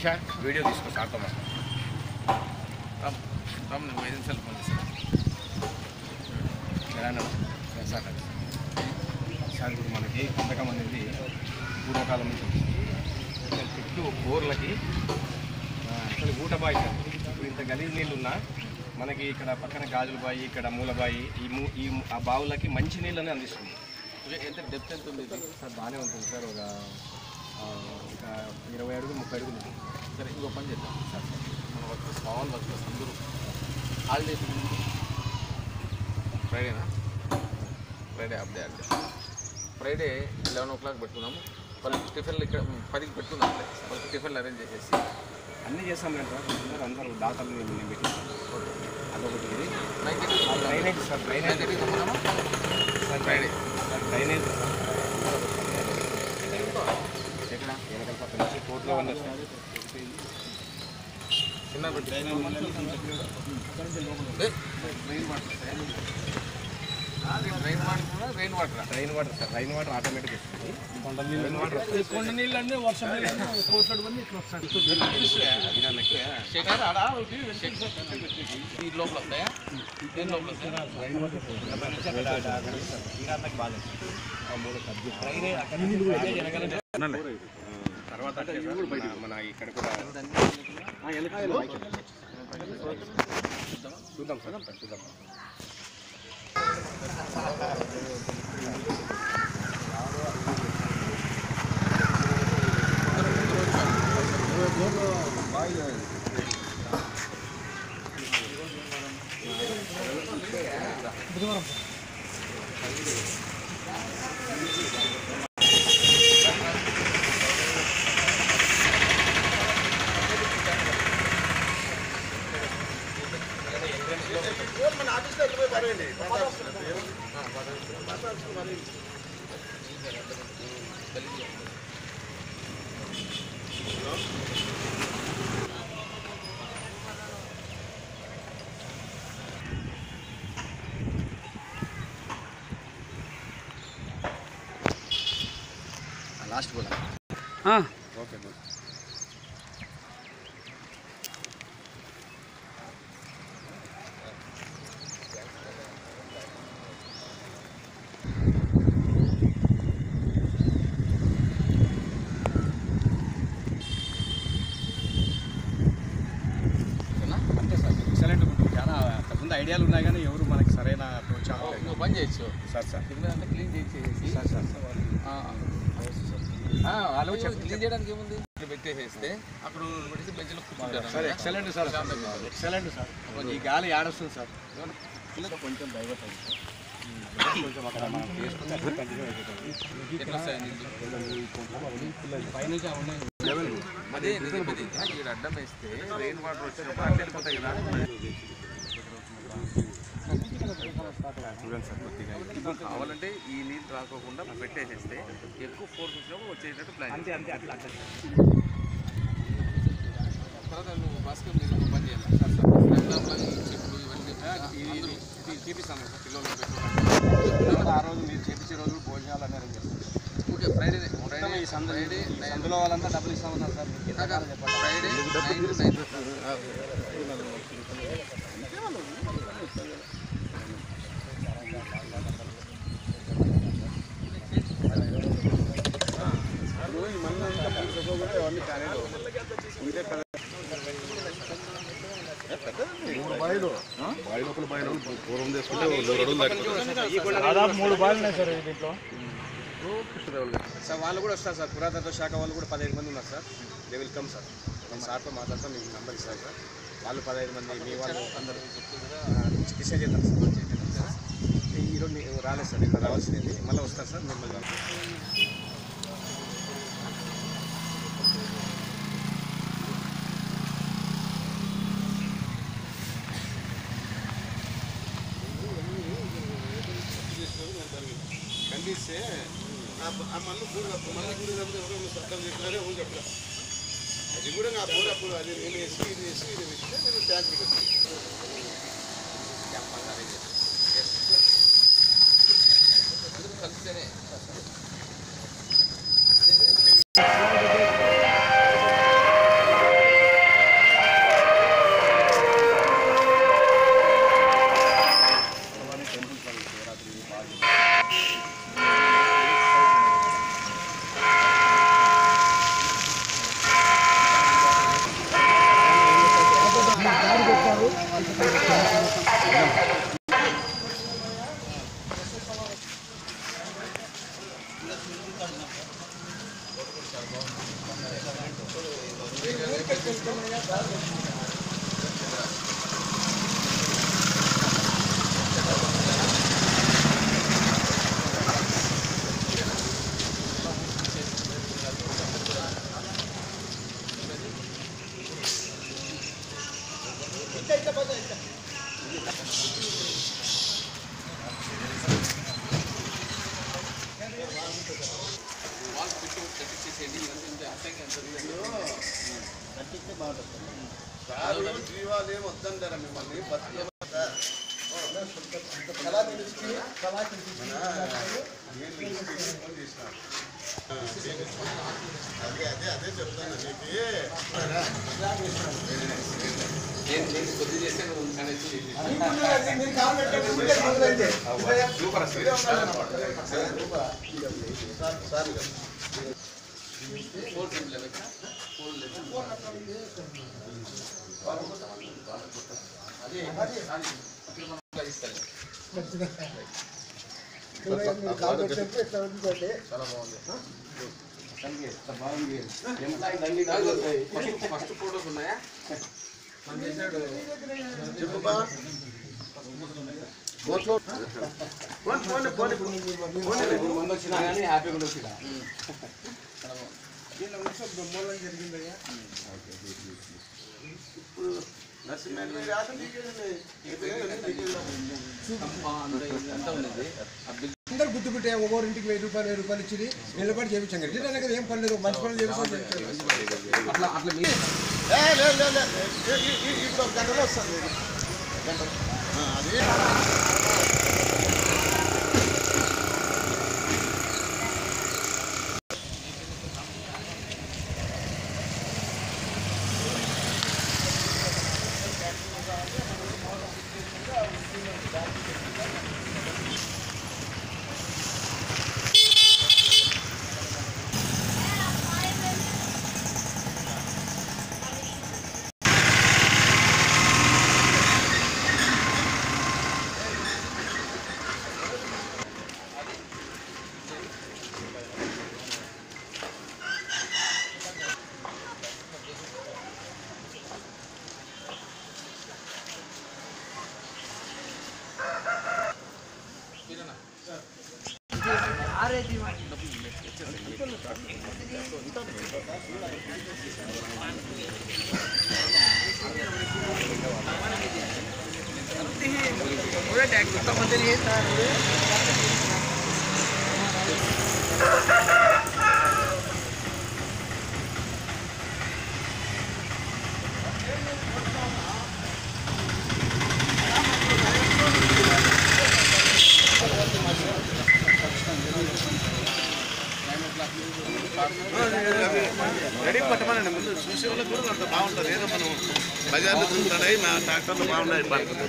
రమేష video తీసుకో సార్తో మాట్లాడు. రామ్ రామ్ నువ్వు ఐదు నిమిషాలు ఫోన్ చేస్తాను ఎలా అన్నావు? సార్ సార్ ఇప్పుడు మనకి కందకం అనేది పూర్వకాలం నుంచి ఉంది. ఇక్కడ చుట్టూ బోర్లకి ఆ, అసలు ఊట బావి సార్ ఇప్పుడు ఇంత గలీజ్ నీళ్ళు ఉన్నా మనకి ఇక్కడ పక్కన గాజుల బావి ఇక్కడ మూల బావి ఈ మూ ఈ ఆ బావులకి మంచి నీళ్ళని అందిస్తుంది ఎంత డెప్త్ ఎంత ఉంది ఇది? సార్ బాగానే ఉంటుంది సార్ ఒక ఆ, ఒక ఇరవై అడుగులు ముప్పై అడుగులు ఉంది. సరే ఇంకో పని చేద్దాం సార్ సార్ మన వర్కర్స్ కావాలి వర్కర్స్ అందరూ హాలిడేస్ ఫ్రైడేనా ఫ్రైడే అప్డే అప్డే ఫ్రైడే లెవెన్ ఓ క్లాక్ పెట్టుకున్నాము వాళ్ళకి టిఫిన్లు ఇక్కడ పదికి పెట్టుకుందాం వాళ్ళకి టిఫిన్లు అరేంజ్ చేసేసి అన్నీ చేస్తాం కదా సార్ అందరూ అందరూ దాతలు నేను నేను పెట్టిస్తాను అదొకటి ఇది నైన్ ఆ డ్రైనేజ్ సార్ నైన్ డ్రైనేజ్ థర్టీకి రమ్మన్నామా sir Friday sir drainage sir ఎక్కడ వెనకాల పక్క నుంచి కోర్టులో ఉంది సార్ చిన్న పెట్టి రెయిన్ వాటర్ రెయిన్ వాటర్ కూడా rain water rain water sir rain water automatic వస్తుంది రైన్ వాటర్ కొండ నీళ్ళన్నీ వర్షం నీళ్ళన్నీ కోట్లడి వన్నీ ఇట్లా వస్తాయి శేఖర్ ఆడ ఈ లోపల వస్తాయా దేని లోపల వస్తాయా తర్వాత మన- మన ఇక్కడ కూడా చూద్దాం సార్ చూద్దాం లాస్ట్ కూడా ఓకే అంతే సార్ ఎక్సలెంట్ ఉంటుంది చాలా ముందు ఐడియాలు ఉన్నాయి కానీ ఎవరు మనకి సరైన ప్రోత్సాహం లేదు. ఇంకో పని చేయొచ్చు సార్ సార్ కింద అంతా క్లీన్ చేసేసి సార్ సార్ ఆ, ఆ, వాళ్ళు క్లీన్ చేయడానికి ఏముంది ఇక్కడ పెట్టేసేస్తే అక్కడ పెట్టేసి బెంచ్లో కూర్చుంటారు sir excellent sir excellent sir ఈ గాలి ఆడొస్తుంది సార్ కొంచెం డైవర్ట్ అయింది సార్ కొంచెం అక్కడ మనం చేసుకుంటే అక్కడ కంటిన్యూ అయిపోతుంది ఎట్లా వస్తాయి నీళ్ళు? పైనుంచి ఆ ఉన్నాయి అదే నేను చెప్పేది ఇక్కడ అడ్డం వేస్తే రెయిన్ వాటర్ వచ్చినప్పుడు అట్లా వెళ్ళిపోతాయి కదా చూడండి సార్ కొద్దిగా ఇప్పుడు కావాలంటే ఈ నీళ్ళు రాకోకుండా పెట్టేసేస్తే ఎక్కువ ఫోర్స్ వచ్చినప్పుడు వచ్చేటట్టు ప్లాన్ అంతే అంతే అట్లా అట్లా తర్వాత నువ్వు భాస్కర్ మీరు ఒక పని చేయాలి ఎగ్జాంపుల్ ఈ చెట్లు ఇవన్నీ ఇది ఇది చూపిస్తాను సార్ పిల్లలు పెట్టుకోవడానికి ఆ రోజు మీరు చేపించే రోజు భోజనాలు అనేది చేస్తాం ఓకే ఫ్రైడే మొత్తం ఈ సందు ఫ్రైడే ఈ సందులో వాళ్ళంతా డబ్బులు ఇస్తామన్నారు సార్ మీకు ఎంత కావాలో చెప్పండి ఫ్రైడే నైన్ టు నైన్ దాదాపు మూడు బాగా ఉన్నాయి సార్ దీంట్లో సార్ వాళ్ళు కూడా వస్తారు సార్ పురాతత్వ శాఖ వాళ్ళు కూడా పదహైదు మంది ఉన్నారు sir they will come sir నేను సార్తో మాట్లాడతాం మీకు నెంబర్ ఇస్తాను సార్ వాళ్ళు పదహైదు మంది మీ వాళ్ళు అందరూ డిసైడ్ చేద్దాం సార్ ఈరోజు మీ- రాలేదు సార్ ఇక్కడ రావాల్సింది మళ్ళీ వస్తారు సార్ మిమ్మల్ని ఖండిస్తే ఆ మన్ను గూడు మళ్ళీ గూడు ఎవరైనా సత్తం చెప్పినారే ఊరు చెప్పిన అది కూడా నా బోర్ అప్పుడు అది నేను వేసి ఇది వేసి ఇది వేస్తే నేను ట్యాంక్ పెట్టాను కలిస్తేనే ఫస్ట్ ఫోటోస్ ఉన్నాయా అంతా ఉన్నది ఆ బిల్ అందరు గుర్తుకుంటే ఒక్కొరి ఇంటికి వెయ్యి రూపాయలు వెయ్యి రూపాయలు ఇచ్చి నిలబడి చేయించాం కదా ఇట్లా కదా ఏం పని లేదు మంచి పనులు చేయించాం అట్లా అట్లా మీరు గంటలో వస్తుంది రెడీ పట్టమనండి ముందు చూసే వాళ్ళకి కూడా అంత బాగుంటుంది ఏదో మనం బజార్లో తిరుగుతాయి మా ట్రాక్టర్లు బాగున్నాయి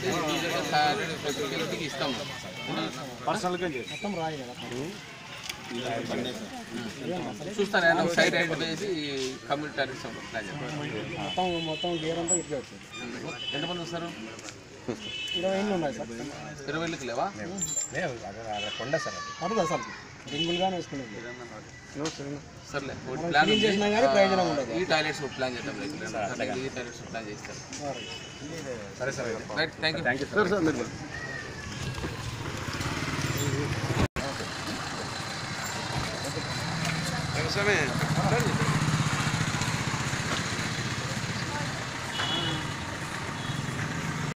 ఇంటికి ఇస్తాము చూస్తాను ఏదైనా సైడ్ రైడ్ వేసి కమ్యూనిటీ టార్గెట్స్ ప్లాన్ చేస్తాం మొత్తం మొత్తం గేర్ అంతా ఇట్లా వచ్చింది ఎంతమంది వస్తారు ఇరవై ఎన్ని ఉన్నాయి సార్ ఇరవై వేలకి లేవా కొండ సార్ అప్పుడు అసలు రింగులుగానే వేసుకునేది సర్లే ఒకటి ప్లాన్ క్లీన్ చేసినా కానీ ప్రయోజనం ఉండదు ఈ టాయిలెట్స్ ప్లాన్ చేద్దాం రైట్ ఈ టాయిలెట్స్ ప్లాన్ చేస్తారు సరే సరే right thank you thank you sir sir మీరు వ్యవసాయమే